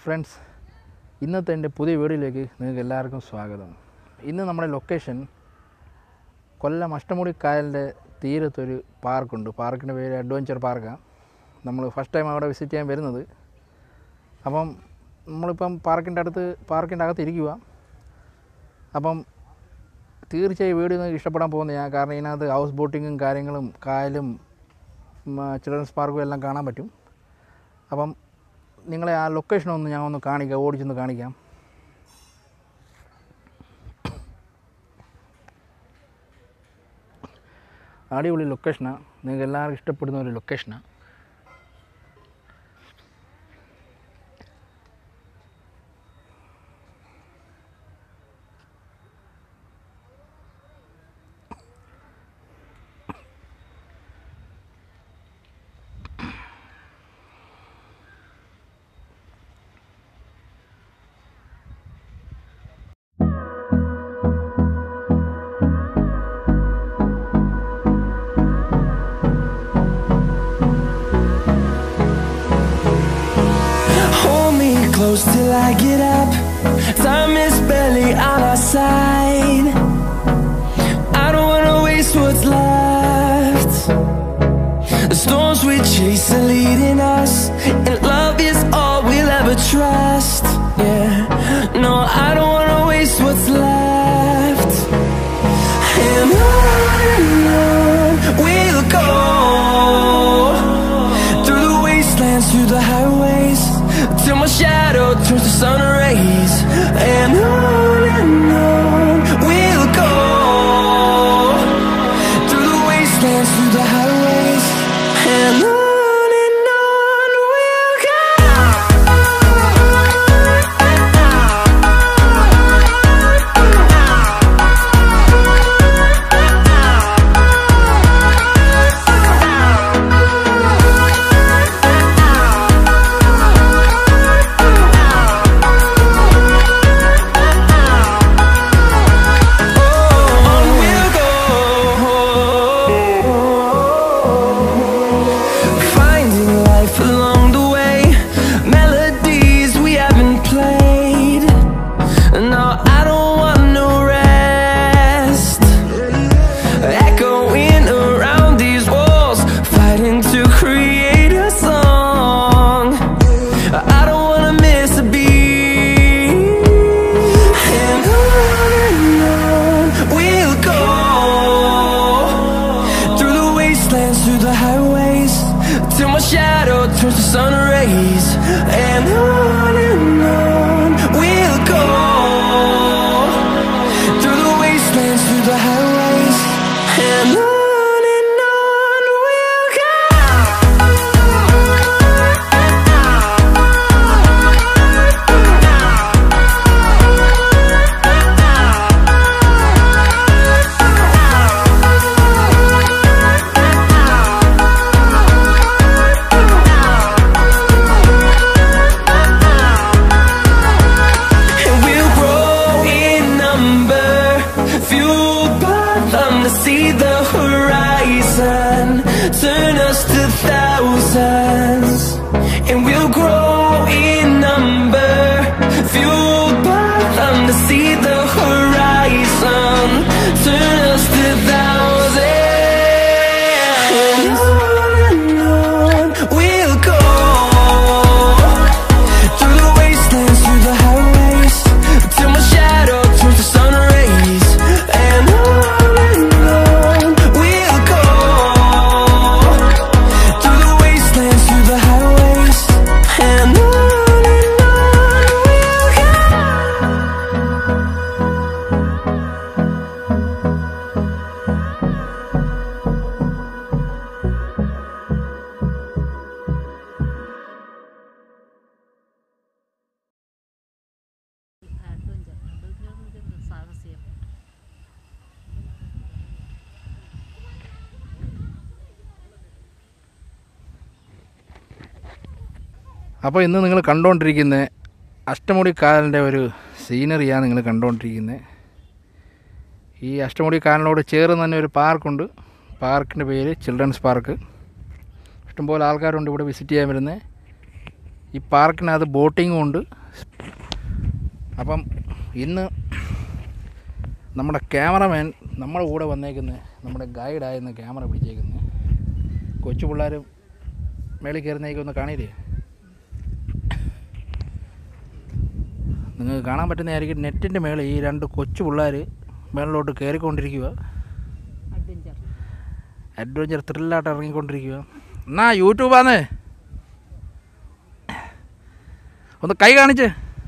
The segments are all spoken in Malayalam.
ഫ്രണ്ട്സ് ഇന്നത്തെ എൻ്റെ പുതിയ വീഡിയോയിലേക്ക് നിങ്ങൾക്ക് എല്ലാവർക്കും സ്വാഗതം ഇന്ന് നമ്മുടെ ലൊക്കേഷൻ കൊല്ലം അഷ്ടമുടി കായലിൻ്റെ തീരത്തൊരു പാർക്കുണ്ട് പാർക്കിൻ്റെ പേര് അഡ്വഞ്ചർ പാർക്കാണ് നമ്മൾ ഫസ്റ്റ് ടൈം അവിടെ വിസിറ്റ് ചെയ്യാൻ വരുന്നത് അപ്പം നമ്മളിപ്പം പാർക്കിൻ്റെ അടുത്ത് പാർക്കിൻ്റെ അകത്ത് ഇരിക്കുക അപ്പം തീർച്ചയായും വീഡിയോ നിങ്ങൾക്ക് ഇഷ്ടപ്പെടാൻ പോകുന്നത് ഞാൻ കാരണം ഇതിനകത്ത് ഹൗസ് ബോട്ടിങ്ങും കാര്യങ്ങളും കായലും ചിൽഡ്രൻസ് പാർക്കും എല്ലാം കാണാൻ പറ്റും അപ്പം നിങ്ങളെ ആ ലൊക്കേഷൻ ഒന്ന് ഞാൻ ഒന്ന് കാണിക്കാം ഓടിച്ചൊന്ന് കാണിക്കാം അടിപൊളി ലൊക്കേഷനാണ് നിങ്ങൾക്ക് എല്ലാവർക്കും ഇഷ്ടപ്പെടുന്ന ഒരു ലൊക്കേഷനാണ് Hold me close till I get up. Time is barely on our side. I don't wanna waste what's left. The storms we chase are leading us, and love is all we'll ever trust. Yeah, no, I don't wanna waste what's left. And on and on we'll go through the wastelands, through the highways, till my shadow turns to sun rays. And on and on we'll go through the wastelands, through the highways, and on and on we'll On we'll go, finding life along the way, melodies we haven't played. No, I don't want no rest. Echoing around these walls, fighting to create a song. I don't wanna miss a beat. And on and on we'll go through the wastelands, through the highways, till my shadow turns to sun rays. And on and on we'll go through the wastelands, through the highways, and on and on we'll And we'll grow in number, fueled by them to see the horizon, turn us to thousands. And we'll grow in number, fueled by them to see the horizon, turn us to thousands. And on and on we'll go. Through the wastelands, through the highways Till my shadow turns to sun rays And on and on we'll go Through the wastelands, through the highways And on and on we'll go adventure adventure സാഹസ്യം അപ്പോൾ ഇന്ന് നിങ്ങൾ കണ്ടുകൊണ്ടിരിക്കുന്ന അഷ്ടമുടി കായലിൻ്റെ ഒരു സീനറിയാണ് നിങ്ങൾ കണ്ടുകൊണ്ടിരിക്കുന്നത് ഈ അഷ്ടമുടി കായലിനോട് ചേർന്ന് തന്നെ ഒരു പാർക്കുണ്ട് പാർക്കിൻ്റെ പേര് ചിൽഡ്രൻസ് പാർക്ക് ഇഷ്ടംപോലെ ആൾക്കാരുണ്ട് ഇവിടെ വിസിറ്റ് ചെയ്യാൻ വരുന്നത് ഈ പാർക്കിനകത്ത് ബോട്ടിങ്ങും ഉണ്ട് അപ്പം ഇന്ന് നമ്മുടെ ക്യാമറമാൻ നമ്മുടെ കൂടെ വന്നേക്കുന്നത് നമ്മുടെ ഗൈഡായിരുന്നു ക്യാമറ പിടിച്ചേക്കുന്നത് കൊച്ചു പിള്ളേരും മേളിൽ കയറുന്നേക്ക് ഒന്ന് കാണിയില്ലേ നിങ്ങൾക്ക് കാണാൻ പറ്റുന്നതായിരിക്കും നെറ്റിൻ്റെ മേളിൽ ഈ രണ്ട് കൊച്ചു പിള്ളേർ മേളിലോട്ട് കയറിക്കൊണ്ടിരിക്കുക അഡ്വഞ്ചർ അഡ്വഞ്ചർ ത്രില്ലായിട്ട് ഇറങ്ങിക്കൊണ്ടിരിക്കുക എന്നാ യൂട്യൂബാന്ന് ഒന്ന് കൈ കാണിച്ച്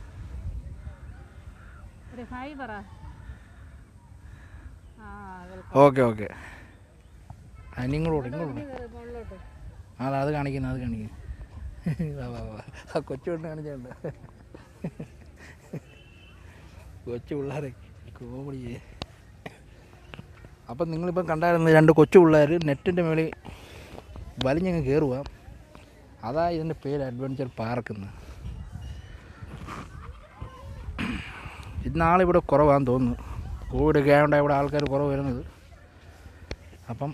ഒരു ഹായ് പറ ആ വെൽക്കം ഓക്കെ ഓക്കെ നിങ്ങളോട് ഇങ്ങോട്ട് മുകളിലോട്ട് അതാ അത് കാണിക്കുന്നു അത് കാണിക്കുന്നു വാ വാ വാ ആ കൊച്ചു പെണ്ണ് കാണിച്ചുണ്ട് കൊച്ചു പിള്ളേരെ കോമഡി അപ്പം നിങ്ങളിപ്പം കണ്ടായിരുന്നത് രണ്ട് കൊച്ചു പിള്ളേർ നെറ്റിൻ്റെ മേളിൽ വലിഞ്ഞങ്ങ് കയറുക അതാ ഇതിൻ്റെ പേര് അഡ്വഞ്ചർ പാർക്ക് എന്ന് ഇന്നാളിവിടെ കുറവാന്ന് തോന്നുന്നു കോവിഡ് ഒക്കെ ആയതുകൊണ്ടാണ് ഇവിടെ ആൾക്കാർ കുറവ് വരുന്നത് അപ്പം